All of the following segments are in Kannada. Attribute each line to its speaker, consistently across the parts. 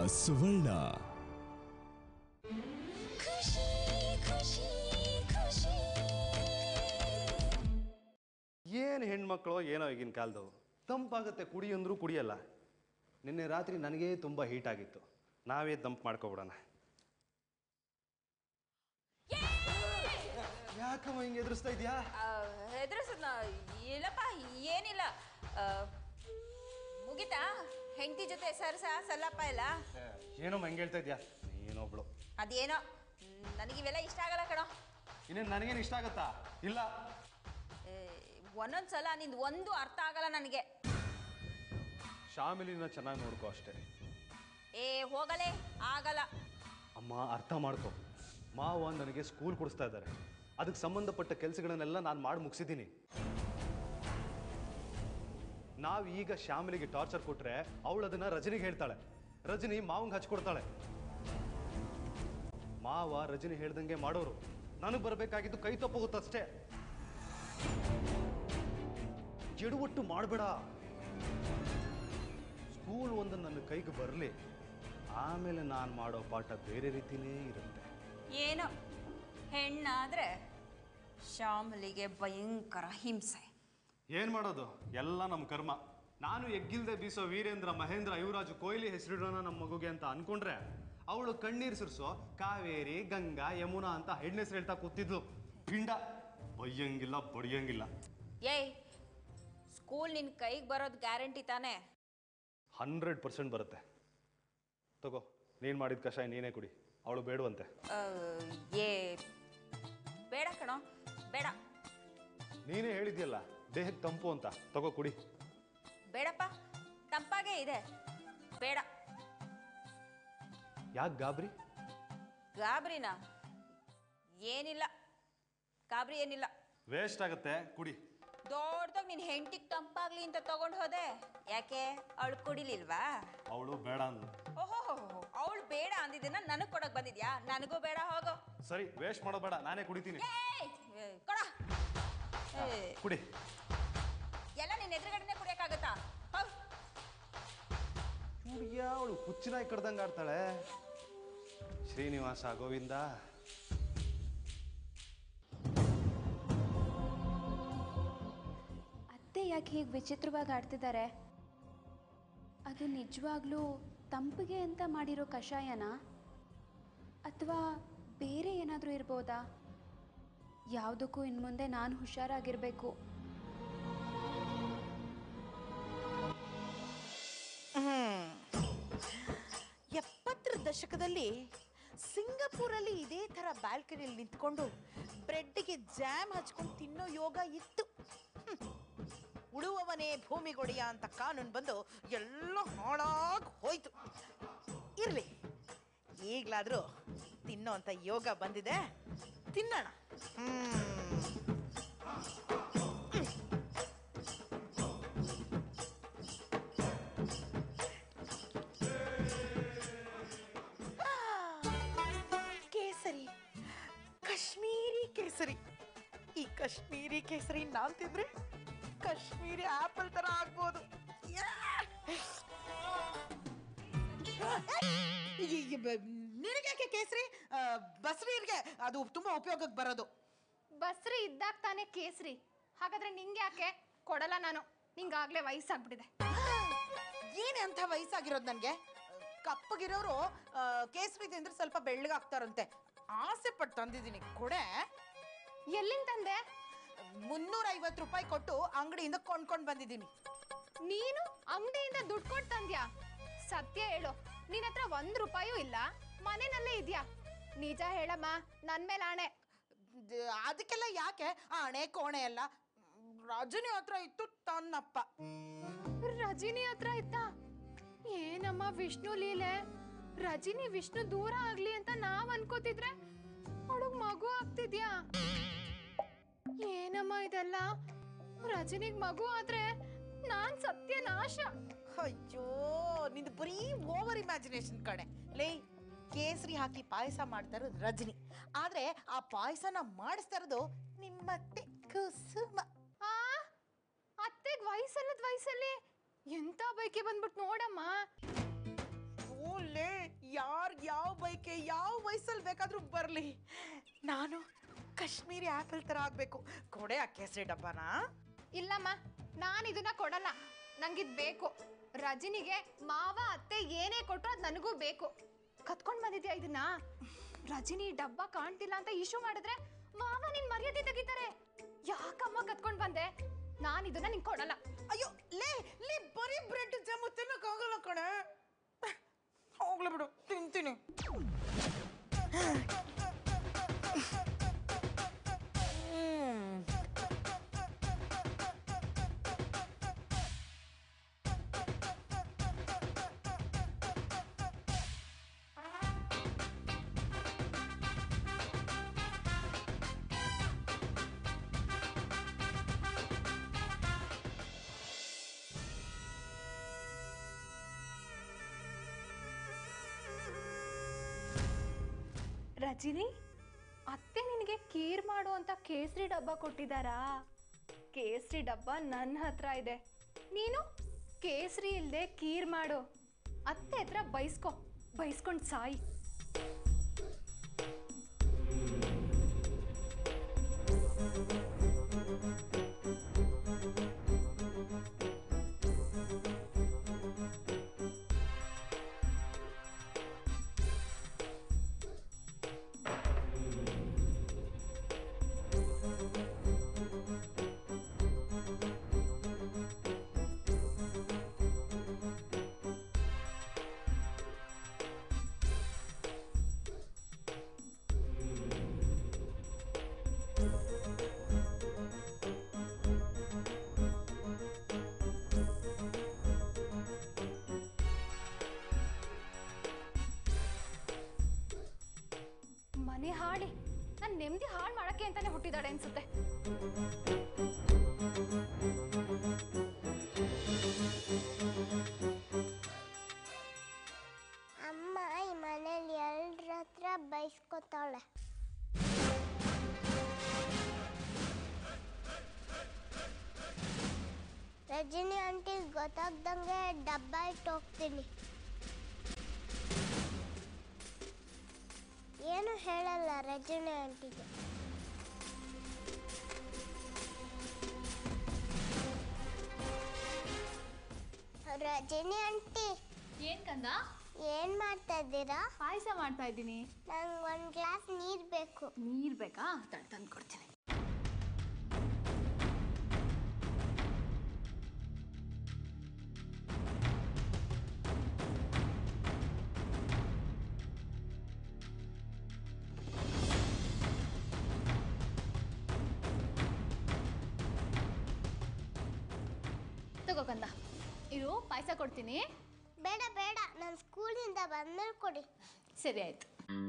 Speaker 1: ಸುವರ್ಣ
Speaker 2: ಖುಷಿ ಖುಷಿ ಖುಷಿ
Speaker 3: ಏನು ಹೆಣ್ಮಕ್ಳು ಏನೋ ಈಗಿನ ಕಾಲದವು ತಂಪಾಗುತ್ತೆ ಕುಡಿ ಅಂದ್ರೂ ಕುಡಿಯಲ್ಲ ನಿನ್ನೆ ರಾತ್ರಿ ನನಗೇ ತುಂಬ ಹೀಟ್ ಆಗಿತ್ತು ನಾವೇ ತಂಪು ಮಾಡ್ಕೊಬಿಡೋಣ ಯಾಕಮ್ಮ ಹಿಂಗೆ ಎದುರಿಸ್ತಾ ಇದೆಯಾ
Speaker 4: ಹೆದರ್ಸದ್ನ ಇಲ್ಲಪ್ಪ ಏನಿಲ್ಲ ಆ, ಮುಗಿತಾ ಹೆಂಡತಿ ಜೊತೆ ಸರ್ಸ ಸಲ್ಲಪ್ಪ ಎಲ್ಲ
Speaker 3: ಏನಮ್ಮ ಹೆಂಗೆ ಹೇಳ್ತಾ ಇದೆಯಾ ನೀನೊಬ್ಳು
Speaker 4: ಅದೇನೋ ನನಗಿವೆಲ್ಲ ಇಷ್ಟ ಆಗಲ್ಲ ಕಣೋ
Speaker 3: ಇನ್ನೇನು ನನಗೇನು ಇಷ್ಟ ಆಗತ್ತಾ ಇಲ್ಲ
Speaker 4: ಏ, ಒಂದೊಂದ್ಸಲ ನಿಂದು ಒಂದು ಅರ್ಥ ಆಗಲ್ಲ ನನಗೆ
Speaker 3: ಶಾಮಿಲಿನ ಚೆನ್ನಾಗಿ ನೋಡ್ಕೋ ಅಷ್ಟೇ
Speaker 4: ಏ ಹೋಗಲೇ ಆಗಲ್ಲ
Speaker 3: ಅಮ್ಮ ಅರ್ಥ ಮಾಡ್ಕೊ ಮಾವ ನನಗೆ ಸ್ಕೂಲ್ ಕೊಡಿಸ್ತಾ ಇದ್ದಾರೆ ಅದಕ್ಕೆ ಸಂಬಂಧಪಟ್ಟ ಕೆಲಸಗಳನ್ನೆಲ್ಲ ನಾನು ಮಾಡಿ ಮುಗಿಸಿದ್ದೀನಿ ನಾವು ಈಗ ಶ್ಯಾಮಿಲಿಗೆ ಟಾರ್ಚರ್ ಕೊಟ್ರೆ ಅವಳು ಅದನ್ನ ರಜನಿಗೆ ಹೇಳ್ತಾಳೆ ರಜನಿ ಮಾವಂಗೆ ಹಚ್ಕೊಡ್ತಾಳೆ ಮಾವ ರಜನಿ ಹೇಳ್ದಂಗೆ ಮಾಡೋರು ನನಗೆ ಬರಬೇಕಾಗಿದ್ದು ಕೈ ತಪ್ಪೋಗುತ್ತಷ್ಟೇ ಎಡುವಟ್ಟು ಮಾಡಬೇಡ ಸ್ಕೂಲ್ ಒಂದು ನನ್ನ ಕೈಗೆ ಬರಲಿ ಆಮೇಲೆ ನಾನು ಮಾಡೋ ಪಾಠ ಬೇರೆ ರೀತಿನೇ ಇರುತ್ತೆ
Speaker 4: ಏನೋ ಹೆಣ್ಣಾದ್ರೆ ಶ್ಯಾಮಲಿಗೆ ಭಯಂಕರ ಹಿಂಸೆ
Speaker 3: ಏನು ಮಾಡೋದು ಎಲ್ಲ ನಮ್ಮ ಕರ್ಮ ನಾನು ಎಗ್ಗಿಲ್ದೆ ಬೀಸೋ ವೀರೇಂದ್ರ ಮಹೇಂದ್ರ ಯುವರಾಜು ಕೊಹ್ಲಿ ಹೆಸರಿಡೋಣ ನಮ್ಮ ಮಗುಗೆ ಅಂತ ಅನ್ಕೊಂಡ್ರೆ ಅವಳು ಕಣ್ಣೀರು ಸುರಿಸೋ ಕಾವೇರಿ ಗಂಗಾ ಯಮುನಾ ಅಂತ ಹೆಣ್ಣು ಹೆಸರು ಹೇಳ್ತಾ ಕೂತಿದ್ಲು ಪಿಂಡ ಬೈಯಂಗಿಲ್ಲ ಬಡಿಯಂಗಿಲ್ಲ
Speaker 4: ಏಯ್ ಸ್ಕೂಲ್ ನಿನ್ನ ಕೈಗೆ ಬರೋದು ಗ್ಯಾರಂಟಿ ತಾನೇ
Speaker 3: ಹಂಡ್ರೆಡ್ ಪರ್ಸೆಂಟ್ ಬರುತ್ತೆ ತಗೋ ನೀನು ಮಾಡಿದ ಕಷಾಯ ನೀನೇ ಕುಡಿ ಅವಳು ಬೇಡವಂತೆ
Speaker 4: ಆ, ಏ ಬೇಡ ಕಣೋ ಬೇಡ
Speaker 3: ನೀನೇ ಹೇಳಿದ್ಯಲ್ಲ ದೇಹಕ್ಕೆ ತಂಪು ಅಂತ ತಗೋ ಕುಡಿ
Speaker 4: ಬೇಡಪ್ಪ ತಂಪಾಗೇ ಇದೆ ಬೇಡ
Speaker 3: ಯಾಕೆ ಗಾಬರಿ
Speaker 4: ಗಾಬರಿನಾ ಏನಿಲ್ಲ ಗಾಬರಿ ಏನಿಲ್ಲ
Speaker 3: ವೇಸ್ಟ್ ಆಗುತ್ತೆ ಕುಡಿ
Speaker 4: ದೊಡ್ಡದಾಗ ನಿನ್ನ ಹೆಂಡತಿಗೆ ತಂಪಾಗ್ಲಿ ಅಂತ ತಗೊಂಡು ಹೋದೆ ಯಾಕೆ ಅವಳು ಕುಡಿಲಿಲ್ವಾ
Speaker 3: ಅವಳು ಬೇಡ ಅಂದ್ಲು
Speaker 4: ಓಹೋ ಅವಳು ಬೇಡ ಅಂದಿದ್ದನ್ನ ನನಗೆ ಕೊಡಕ್ ಬಂದಿದ್ಯಾ ನನಗೂ ಬೇಡ ಹೋಗೋ
Speaker 3: ಸರಿ ವೇಸ್ಟ್ ಮಾಡೋದು ಬೇಡ ನಾನೇ ಕುಡಿತೀನಿ
Speaker 4: ಏಯ್! ಏ, ಕೊಡ ಏ,
Speaker 3: ಕುಡಿ
Speaker 4: ಎಲ್ಲ ನಿನ್ನ ಎದುರುಗಡೆನೆ ಕುಡಿಯಕ್ಕಾಗತ್ತಾ ಹೋಗ್
Speaker 3: ಹುಡುಗಿಯ ಅವಳು ಹುಚ್ಚಿನಾಯಿ ಕಡ್ದಂಗೆ ಆಡ್ತಾಳೆ ಶ್ರೀನಿವಾಸ ಗೋವಿಂದ
Speaker 5: ಅತ್ತೆ ಯಾಕೆ ಹೀಗೆ ವಿಚಿತ್ರವಾಗಿ ಆಡ್ತಿದ್ದಾರೆ ಅದು ನಿಜವಾಗ್ಲೂ ತಂಪಿಗೆ ಅಂತ ಮಾಡಿರೋ ಕಷಾಯನಾ ಅಥವಾ ಬೇರೆ ಏನಾದರೂ ಇರ್ಬೋದಾ ಯಾವುದಕ್ಕೂ ಇನ್ನು ಮುಂದೆ ನಾನು ಹುಷಾರಾಗಿರಬೇಕು
Speaker 6: ಎಪ್ಪತ್ತರ ದಶಕದಲ್ಲಿ ಸಿಂಗಪೂರಲ್ಲಿ ಇದೇ ಥರ ಬ್ಯಾಲ್ಕನಿಯಲ್ಲಿ ನಿಂತ್ಕೊಂಡು ಬ್ರೆಡ್ಗೆ ಜಾಮ್ ಹಚ್ಕೊಂಡು ತಿನ್ನೋ ಯೋಗ ಇತ್ತು ಹ್ಮ್. ಉಳುವವನೇ ಭೂಮಿಗೊಡೆಯ ಅಂತ ಕಾನೂನು ಬಂದು ಎಲ್ಲ ಹಾಳಾಗಿ ಹೋಯ್ತು ಇರಲಿ ಈಗಲಾದರೂ ತಿನ್ನೋ ಅಂತ ಯೋಗ ಬಂದಿದೆ ತಿನ್ನೋಣ ಹ್ಮ್. ಕೇಸರಿ ಕಾಶ್ಮೀರಿ ಕೇಸರಿ ಈ ಕಾಶ್ಮೀರಿ ಕೇಸರಿ ನಾನ್ ತಿಂದ್ರೆ ಕಾಶ್ಮೀರಿ ಆಪಲ್ ತರ ಆಗ್ಬೋದು ಯಾ! ಈ- ಈ ಬ- ನಿನಗ್ಯಾಕೆ ಕೇಸರಿ ಆ, ಬಸ್ರೀರ್ಗೆ ಅದು ತುಂಬಾ ಉಪಯೋಗಕ್ಕೆ ಬರೋದು
Speaker 7: ಬಸ್ರಿ ಇದ್ದಾಗ ತಾನೇ ಕೇಸರಿ ಹಾಗಾದ್ರೆ ನಿಂಗೆ ಯಾಕೆ ಕೊಡಲ್ಲ ನಾನು ನಿಂಗಾಗ್ಲೇ ವಯಸ್ಸಾಗ್ಬಿಟ್ಟಿದೆ
Speaker 6: ಏನೇ ಅಂತ ವಯಸ್ಸಾಗಿರೋದು ನನಗೆ ಕಪ್ಪಗಿರೋರು ಆ, ಕೇಸರಿ ತಿಂದ್ರೆ ಸ್ವಲ್ಪ ಬೆಳ್ಳಗಾಗ್ತಾರಂತೆ ಆಸೆ ಪಟ್ಟು ತಂದಿದ್ದೀನಿ ಕೊಡೆ
Speaker 7: ಎಲ್ಲಿಂದ ತಂದೆ
Speaker 6: ಮುನ್ನೂರ ಐವತ್ತು ರೂಪಾಯಿ ಕೊಟ್ಟು ಅಂಗಡಿಯಿಂದ ಕೊಂಡ್ಕೊಂಡು ಬಂದಿದ್ದೀನಿ
Speaker 7: ನೀನು ಅಂಗಡಿಯಿಂದ ದುಡ್ಡು ಕೊಟ್ಟು ತಂದ್ಯಾ ಸತ್ಯ ಹೇಳು ನಿನ್ನ ಹತ್ರ ಒಂದ್ ರೂಪಾಯೂ ಇಲ್ಲ ಮನೆನಲ್ಲೇ ಇದ್ಯಾ ನಿಜ ಹೇಳಮ್ಮ ನನ್ ಮೇಲೆ ಆಣೆ
Speaker 6: ದ- ಅದಕ್ಕೆಲ್ಲ ಯಾಕೆ ಆಣೆ ಕೋಣೆ ಎಲ್ಲ ರಜನಿ ಹತ್ರ ಇತ್ತು ತನ್ನಪ್ಪ
Speaker 7: ರಜಿನಿ ಹತ್ರ ಇತ್ತ ಏನಮ್ಮ ವಿಷ್ಣು ಲೀಲೆ ರಜಿನಿ ವಿಷ್ಣು ದೂರ ಆಗ್ಲಿ ಅಂತ ನಾವ್ ಅನ್ಕೋತಿದ್ರೆ ಅವಳಗ್ ಮಗು ಆಗ್ತಿದ್ಯಾ ಏನಮ್ಮ ಇದೆಲ್ಲ ರಜನಿಗ್ ಮಗು ಆದ್ರೆ ನಾನ್ ಸತ್ಯನಾಶ
Speaker 6: ಅಯ್ಯೋ ನಿಂದು ಬರೀ ಓವರ್ ಇಮ್ಯಾಜಿನೇಷನ್ ಕಣೆ ಲೇ ಕೇಸರಿ ಹಾಕಿ ಪಾಯಸ ಮಾಡ್ತಾ ಇರೋದು ರಜನಿ ಆದ್ರೆ ಆ ಪಾಯಸನ ಮಾಡಿಸ್ತಾ ಇರೋದು ನಿಮ್ಮತ್ತೆ ಕುಸುಮ
Speaker 7: ಆ ಅತ್ತೆಗ್ ವಯಸ್ಸಲ್ಲದ ವಯಸ್ಸಲ್ಲಿ ಎಂತ ಬೈಕೆ ಬಂದ್ಬಿಟ್ಟು ನೋಡಮ್ಮ
Speaker 6: ಓ ಲೇ ಯಾರ್ ಯಾವ ಬೈಕೆ ಯಾವ ವಯಸ್ಸಲ್ಲಿ ಬೇಕಾದ್ರೂ ಬರ್ಲಿ ನಾನು ಕಾಶ್ಮೀರಿ ಆಪಲ್ ತರ ಆಗ್ಬೇಕು ಕೊಡೆ ಆ ಕೇಸರಿ ಡಬ್ಬನ
Speaker 7: ಇಲ್ಲಮ್ಮ ನಾನು ಇದನ್ನ ಕೊಡಲ್ಲ ನಂಗಿದ್ ಬೇಕು ರಜನಿಗೆ ಮಾವ ಅತ್ತೆ ಏನೇ ಕೊಟ್ಟರು ಅದು ನನಗೂ ಬೇಕು ಕತ್ಕೊಂಡ್ ಬಂದಿದ್ಯಾ ಇದನ್ನ ರಜನಿ ಡಬ್ಬ ಕಾಣ್ತಿಲ್ಲ ಅಂತ ಇಶ್ಯೂ ಮಾಡಿದ್ರೆ ಮಾವ ನಿನ್ ಮರ್ಯಾದೆ ತೆಗಿತಾರೆ ಯಾಕಮ್ಮ ಕತ್ಕೊಂಡ್ ಬಂದೆ ನಾನು ಇದನ್ನ ನಿಂಗೆ ಕೊಡಲ್ಲ
Speaker 6: ಅಯ್ಯೋ ಲೇ ಲೇ ಬರೀ ಬ್ರೆಡ್ ಜಾಮು ತಿನ್ನಕ್ಕಾಗಲ್ಲ ಕಣೆ ಹೋಗ್ಲಿ ಬಿಡು ತಿಂತೀನಿ
Speaker 7: ರಜಿನಿ ಅತ್ತೆ ನಿನಗೆ ಕೀರ್ ಮಾಡು ಅಂತ ಕೇಸರಿ ಡಬ್ಬ ಕೊಟ್ಟಿದ್ದಾರಾ ಕೇಸರಿ ಡಬ್ಬ ನನ್ನ ಹತ್ರ ಇದೆ ನೀನು ಕೇಸರಿ ಇಲ್ಲದೆ ಕೀರ್ ಮಾಡು ಅತ್ತೆ ಹತ್ರ ಬೈಸ್ಕೊ ಬೈಸ್ಕೊಂಡು ಸಾಯಿ ಮನೆ ಹಾಳಿ ನಾನು ನೆಮ್ಮದಿ ಹಾಳು ಮಾಡಕ್ಕೆ ಅಂತಾನೆ ಹುಟ್ಟಿದಾಳೆ ಅನ್ಸುತ್ತೆ
Speaker 2: ಅಮ್ಮ ಈ ಮನೇಲಿ ಎಲ್ರ ಹತ್ರ ಬೈಸ್ಕೊತಾಳೆ ರಜನಿ ಆಂಟಿ ಗೊತ್ತಾಗ್ದಂಗೆ ಡಬ್ಬ ಇಟ್ಟು ಹೋಗ್ತೀನಿ ಏನು ಹೇಳಲ್ಲ ರಜನಿ ಆಂಟಿಗೆ ರಜನಿ ಆಂಟಿ
Speaker 7: ಏನ್ ಕಂದ
Speaker 2: ಏನ್ ಮಾಡ್ತಾ ಇದ್ದೀರಾ
Speaker 7: ಪಾಯಸ ಮಾಡ್ತಾ ಇದ್ದೀನಿ
Speaker 2: ನಂಗೆ ಒಂದು ಗ್ಲಾಸ್ ನೀರು ಬೇಕು
Speaker 7: ನೀರ್ ಬೇಕಾ ತಡ್ ತಂದು ಕೊಡ್ತೀನಿ ತಗೋ ಕಂದ ಇರು ಪಾಯಸ ಕೊಡ್ತೀನಿ
Speaker 2: ಬೇಡ ಬೇಡ ನಾನು ಸ್ಕೂಲಿಂದ ಬಂದ್ಮೇಲೆ ಕೊಡಿ
Speaker 7: ಸರಿ ಆಯ್ತು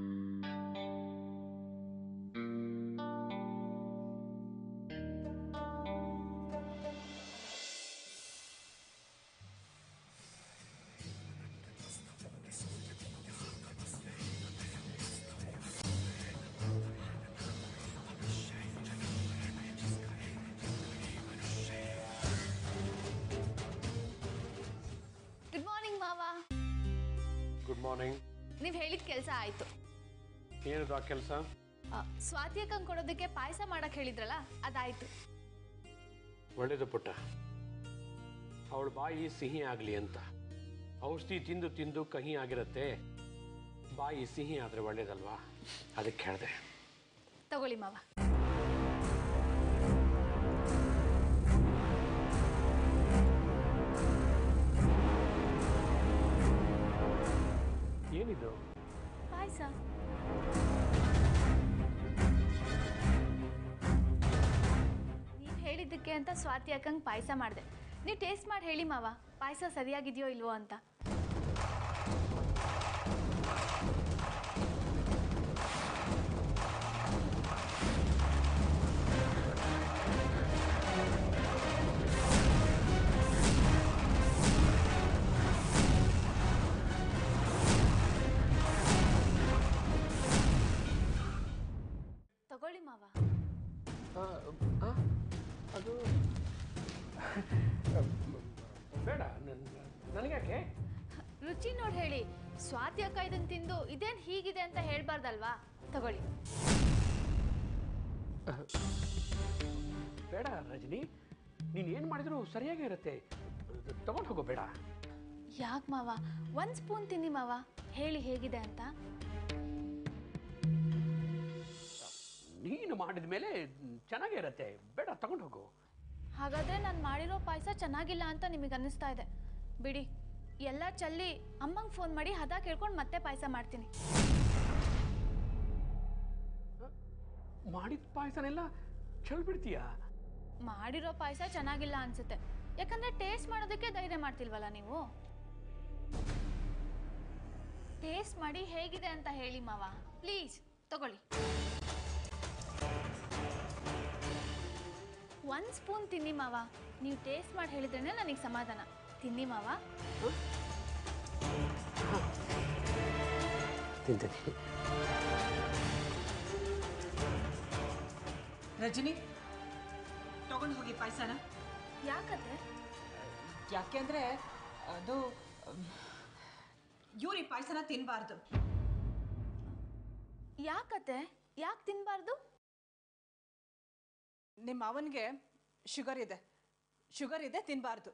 Speaker 7: ಗುಡ್ ಮಾರ್ನಿಂಗ್ ಮಾವ
Speaker 1: ಗುಡ್ ಮಾರ್ನಿಂಗ್
Speaker 7: ನೀವು ಹೇಳಿದ ಕೆಲಸ ಆಯ್ತು
Speaker 1: ಏನದು ಆ ಕೆಲಸ
Speaker 7: ಆ, ಸ್ವಾತಿ ಅಕ್ಕಂಗ್ ಕೊಡೋದಕ್ಕೆ ಪಾಯಸ ಮಾಡಕ್ ಹೇಳಿದ್ರಲ್ಲ ಅದಾಯ್ತು
Speaker 1: ಒಳ್ಳೇದು ಪುಟ್ಟ ಅವಳ ಬಾಯಿ ಸಿಹಿ ಆಗಲಿ ಅಂತ ಔಷಧಿ ತಿಂದು ತಿಂದು ಕಹಿ ಆಗಿರತ್ತೆ ಬಾಯಿ ಸಿಹಿ ಆದರೆ ಒಳ್ಳೇದಲ್ವಾ ಅದಕ್ಕೆ ಹೇಳಿದೆ
Speaker 7: ತಗೊಳ್ಳಿ ಮಾವ
Speaker 1: ಏನಿದು
Speaker 7: ಪಾಯಸ ನೀವು ಹೇಳಿದ್ದಕ್ಕೆ ಅಂತ ಸ್ವಾತಿ ಅಕ್ಕಂಗೆ ಪಾಯಸ ಮಾಡಿದೆ ನೀವು ಟೇಸ್ಟ್ ಮಾಡಿ ಹೇಳಿ ಮಾವ ಪಾಯಸ ಸರಿಯಾಗಿದೆಯೋ ಇಲ್ವೋ ಅಂತ ತಗೊಳ್ಳಿ ಮಾವ
Speaker 1: ಅದು ಬೇಡ ನನಗ್ಯಾಕೆ
Speaker 7: ರುಚಿ ನೋಡಿ ಹೇಳಿ
Speaker 8: ಸ್ವಾತಿ ಅಕ್ಕ ಇದನ್ನ ತಿಂದು ಇದೇನು ಹೀಗಿದೆ ಅಂತ ಹೇಳ್ಬಾರ್ದಲ್ವಾ ತಗೊಳ್ಳಿ
Speaker 1: ಬೇಡ ರಜನಿ ನೀನು ಏನು ಮಾಡಿದ್ರು ಸರಿಯಾಗೇ ಇರುತ್ತೆ ತಗೊಂಡು ಹೋಗೋ ಬೇಡ
Speaker 8: ಯಾಕೆ ಮಾವ ಒಂದು ಸ್ಪೂನ್ ತಿನ್ನಿ ಮಾವ ಹೇಳಿ ಹೇಗಿದೆ ಅಂತ
Speaker 1: ನೀನು ಮಾಡಿದ ಮೇಲೆ ಚೆನ್ನಾಗೇ ಇರುತ್ತೆ ಬೇಡ ತಗೊಂಡು ಹೋಗು
Speaker 8: ಹಾಗಾದ್ರೆ ನಾನು ಮಾಡಿರೋ ಪಾಯಸ ಚೆನ್ನಾಗಿಲ್ಲ ಅಂತ ನಿಮಗೆ ಅನ್ನಿಸ್ತಾ ಇದೆ ಬಿಡಿ ಎಲ್ಲ ಚಲ್ಲಿ ಅಮ್ಮಂಗೆ ಫೋನ್ ಮಾಡಿ ಹದ ಕೇಳ್ಕೊಂಡು ಮತ್ತೆ ಪಾಯಸ ಮಾಡ್ತೀನಿ
Speaker 1: ಮಾಡಿದ ಪಾಯಸನೆಲ್ಲ ಚಲ್ ಬಿಡ್ತೀಯಾ
Speaker 8: ಮಾಡಿರೋ ಪಾಯಸ ಚೆನ್ನಾಗಿಲ್ಲ ಅನ್ಸುತ್ತೆ ಯಾಕಂದ್ರೆ ಟೇಸ್ಟ್ ಮಾಡೋದಕ್ಕೆ ಧೈರ್ಯ ಮಾಡ್ತಿಲ್ವಲ್ಲ ನೀವು ಟೇಸ್ಟ್ ಮಾಡಿ ಹೇಗಿದೆ ಅಂತ ಹೇಳಿ ಮಾವ ಪ್ಲೀಸ್ ತಗೊಳ್ಳಿ ಒಂದು ಸ್ಪೂನ್ ತಿನ್ನಿ ಮಾವ ನೀವು ಟೇಸ್ಟ್ ಮಾಡಿ ಹೇಳಿದ್ರೇನೆ ನನಗೆ ಸಮಾಧಾನ ತಿನ್ನಿ ಮಾವ
Speaker 1: ತಿಂತೀನಿ
Speaker 9: ರಜನಿ ತಗೊಂಡು ಹೋಗಿ ಪಾಯಸನ
Speaker 8: ಯಾಕತ್ತೆ
Speaker 9: ಯಾಕೆಂದ್ರೆ ಅದು ಇವ್ರು ಈ ಪಾಯಸನ ತಿನ್ನಬಾರ್ದು
Speaker 8: ಯಾಕತ್ತೆ ಯಾಕೆ ತಿನ್ನಬಾರ್ದು
Speaker 9: ನಿಮ್ಮ ಅವನಿಗೆ ಶುಗರ್ ಇದೆ ಶುಗರ್ ಇದೆ ತಿನ್ನಬಾರ್ದು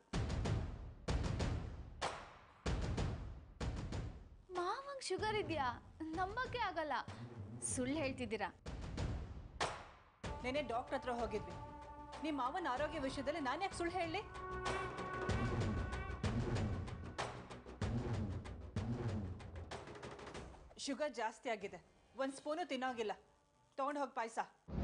Speaker 8: ಮಾವಂಗ್ ಶುಗರ್ ಇದೆಯಾ ನಂಬಕ್ಕೆ ಆಗಲ್ಲ ಸುಳ್ಳು ಹೇಳ್ತಿದ್ದೀರಾ
Speaker 9: ನೆನೆ ಡಾಕ್ಟರ್ ಹತ್ರ ಹೋಗಿದ್ವಿ ನಿಮ್ಮ ಮಾವನ ಆರೋಗ್ಯ ವಿಷಯದಲ್ಲಿ ನಾನು ಯಾಕೆ ಸುಳ್ಳು ಹೇಳಲಿ ಶುಗರ್ ಜಾಸ್ತಿ ಆಗಿದೆ ಒಂದು ಸ್ಪೂನು ತಿನ್ನೋಗಿಲ್ಲ ತಗೊಂಡು ಹೋಗಿ ಪಾಯಸ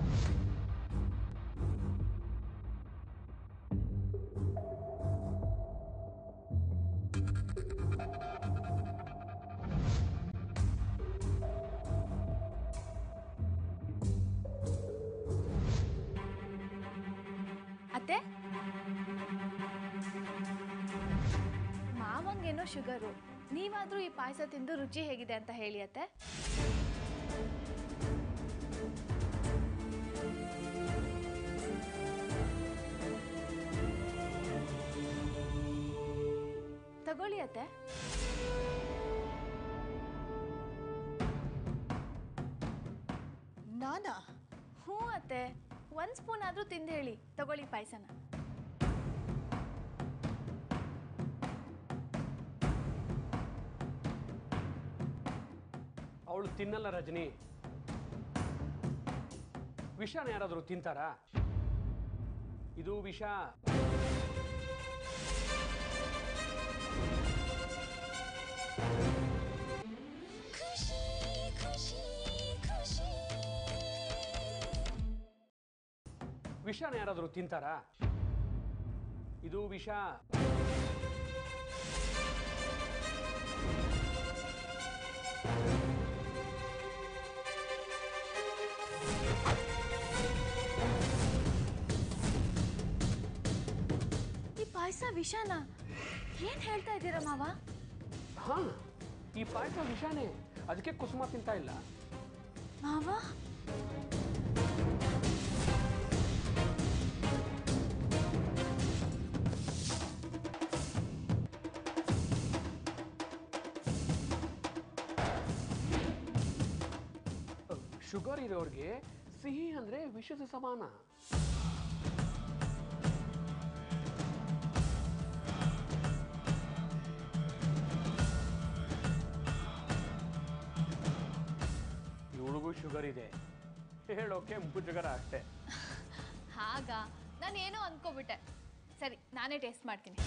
Speaker 8: ಅತ್ತೆ ಮಾವಂಗೇನೋ ಶುಗರು ನೀವಾದ್ರೂ ಈ ಪಾಯಸ ತಿಂದು ರುಚಿ ಹೇಗಿದೆ ಅಂತ ಹೇಳಿ ಅತ್ತೆ ತಗೊಳ್ಳಿ ಅತ್ತೆ
Speaker 9: ನಾನಾ
Speaker 8: ಹ್ಞೂ ಅತ್ತೆ ಒಂದು ಸ್ಪೂನ್ ಆದರೂ ತಿಂದು ಹೇಳಿ ತಗೊಳ್ಳಿ ಪಾಯಸನ
Speaker 1: ಅವಳು ತಿನ್ನಲ್ಲ ರಜನಿ ವಿಷನ ಯಾರಾದರೂ ತಿಂತಾರಾ ಇದು ವಿಷ ವಿಷನ ಯಾರಾದರೂ ತಿಂತಾರಾ ಇದು ವಿಷ
Speaker 8: ಈ ಪಾಯಸ ವಿಷಾನ ಏನು ಹೇಳ್ತಾ ಇದ್ದೀರಾ ಮಾವ
Speaker 1: ಹಾ ಈ ಪಾಯಸ ವಿಷಾನೇ ಅದಕ್ಕೆ ಕುಸುಮ ತಿಂತಾ ಇಲ್ಲ
Speaker 8: ಮಾವ
Speaker 1: ಶುಗರ್ ಇರೋರಿಗೆ ಸಿಹಿ ಅಂದ್ರೆ ವಿಷದ ಸಮಾನ ಇವಳಿಗೂ ಶುಗರ್ ಇದೆ ಹೇಳೋಕೆ ಮುಜುಗರ ಅಷ್ಟೇ
Speaker 8: ಹಾಗ ನಾನು ಏನೋ ಅನ್ಕೋಬಿಟ್ಟೆ ಸರಿ ನಾನೇ ಟೇಸ್ಟ್ ಮಾಡ್ತೀನಿ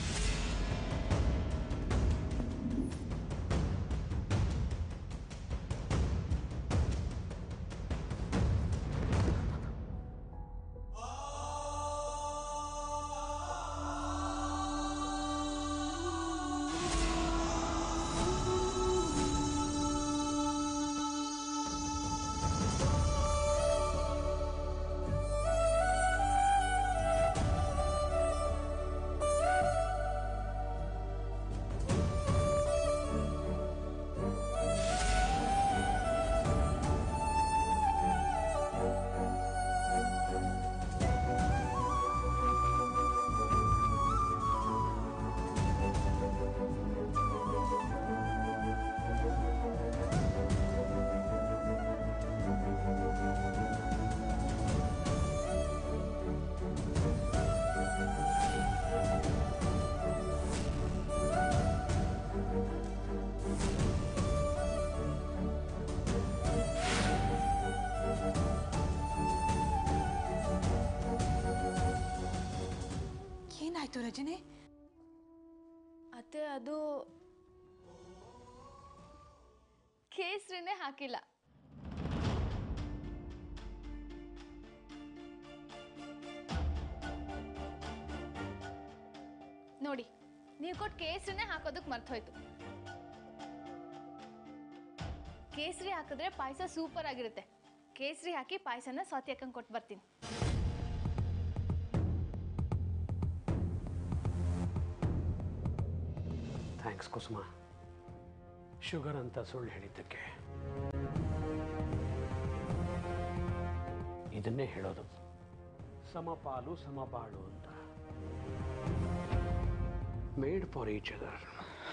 Speaker 6: ಏನಾಯ್ತು ರಜನಿ
Speaker 8: ಅತ್ತೆ ಅದು ಕೇಸರಿನೇ ಹಾಕಿಲ್ಲ ನೋಡಿ ನೀವು ಕೊಟ್ಟು ಕೇಸರಿನೇ ಹಾಕೋದಕ್ಕೆ ಮರ್ತೋಯ್ತು ಕೇಸರಿ ಹಾಕಿದ್ರೆ ಪಾಯಸ ಸೂಪರ್ ಆಗಿರುತ್ತೆ ಕೇಸರಿ ಹಾಕಿ ಪಾಯಸನ ಸ್ವಾತಿ ಹಾಕಂಗೆ ಕೊಟ್ಟು ಬರ್ತೀನಿ
Speaker 1: ಥ್ಯಾಂಕ್ಸ್ ಕುಸುಮ ಶುಗರ್ ಅಂತ ಸುಳ್ಳು ಹೇಳಿದ್ದಕ್ಕೆ ಇದನ್ನೇ ಹೇಳೋದು ಸಮಪಾಲು ಸಮಬಾಳು ಅಂತ made for each other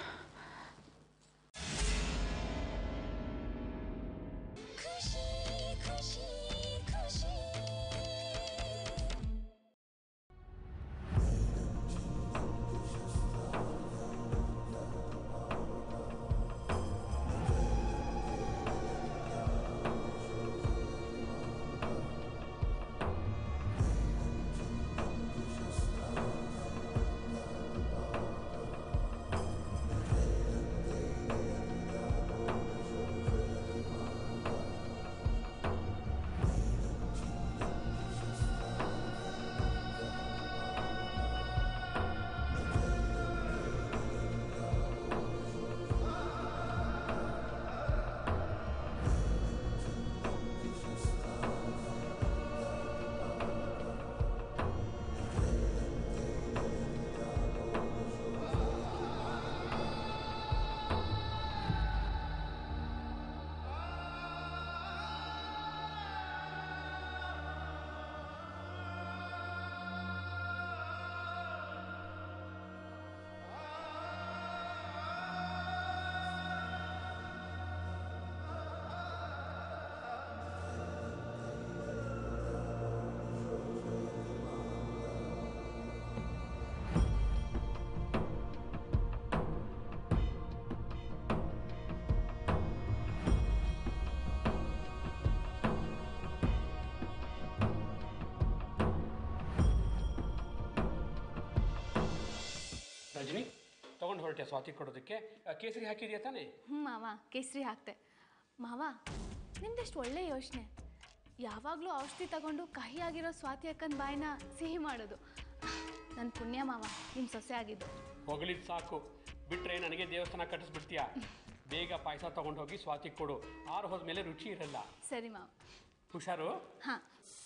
Speaker 1: Rajani ತಗೊಂಡು ಹೊರಟೆ ಸ್ವಾತಿ ಕೊಡೋದಕ್ಕೆ ಆ, ಕೇಸರಿ ಹಾಕಿದ್ಯಾ ತಾನೇ
Speaker 8: ಹ್ಞೂ ಮಾವ ಕೇಸರಿ ಹಾಕ್ತೆ ಮಾವ ನಿಮ್ದೆಷ್ಟು ಒಳ್ಳೆ ಯೋಚನೆ ಯಾವಾಗಲೂ ಔಷಧಿ ತಗೊಂಡು ಕಹಿಯಾಗಿರೋ ಸ್ವಾತಿ ಅಕ್ಕನ ಬಾಯಿನ ಸಿಹಿ ಮಾಡೋದು ನನ್ನ ಪುಣ್ಯ ಮಾವ ನಿಮ್ಮ ಸೊಸೆ ಆಗಿದ್ದು
Speaker 1: ಹೊಗಳಿದ್ ಸಾಕು ಬಿಟ್ರೆ ನನಗೆ ದೇವಸ್ಥಾನ ಕಟ್ಟಿಸ್ಬಿಡ್ತೀಯಾ ಬೇಗ ಪಾಯಸ ತಗೊಂಡು ಹೋಗಿ ಸ್ವಾತಿ ಕೊಡು ಆರು ಹೋದ್ಮೇಲೆ ರುಚಿ ಇರಲ್ಲ
Speaker 8: ಸರಿ ಮಾವ
Speaker 1: ಹುಷಾರು
Speaker 8: ಹಾಂ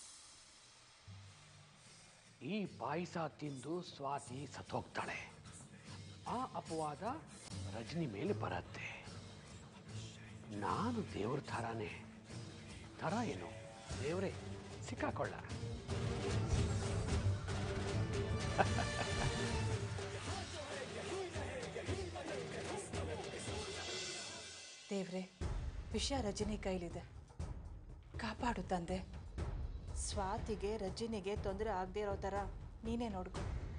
Speaker 1: ಈ ಪಾಯಸ ತಿಂದು ಸ್ವಾತಿ ಸತ್ತೋಗ್ತಾಳೆ ಆ ಅಪವಾದ ರಜನಿ ಮೇಲೆ ಬರತ್ತೆ ನಾನು ದೇವ್ರ ಥರಾನೇ ಥರ ಏನು ದೇವರೇ ಸಿಕ್ಕಾಕೊಳ್ಳ
Speaker 6: ದೇವ್ರೆ ವಿಷಯ ರಜನಿ ಕೈಲಿದೆ ಕಾಪಾಡು ತಂದೆ ಸ್ವಾತಿಗೆ ರಜನಿಗೆ ತೊಂದರೆ ಆಗದೆ ಇರೋ ಥರ ನೀನೇ ನೋಡ್ಕೊ